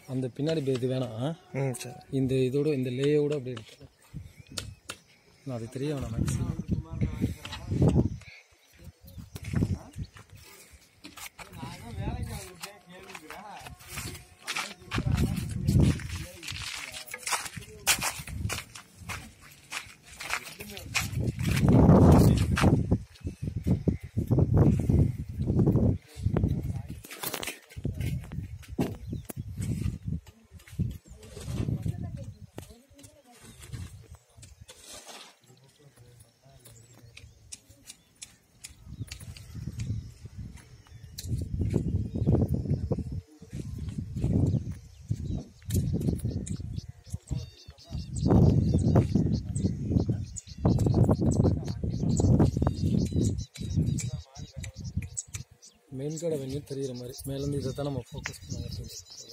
அந்த பின்னாடி இது வேணாம் ம் சரி இந்த இதோட இந்த லேயோட அப்படியே எடுத்து நான் அது தெரிய வேணாம் மேக்ஸிமம் மெயின் கடை வெண்ணி தெரிகிற மாதிரி மேலேருந்து இதை தான் நம்ம ஃபோக்கஸ் பண்ண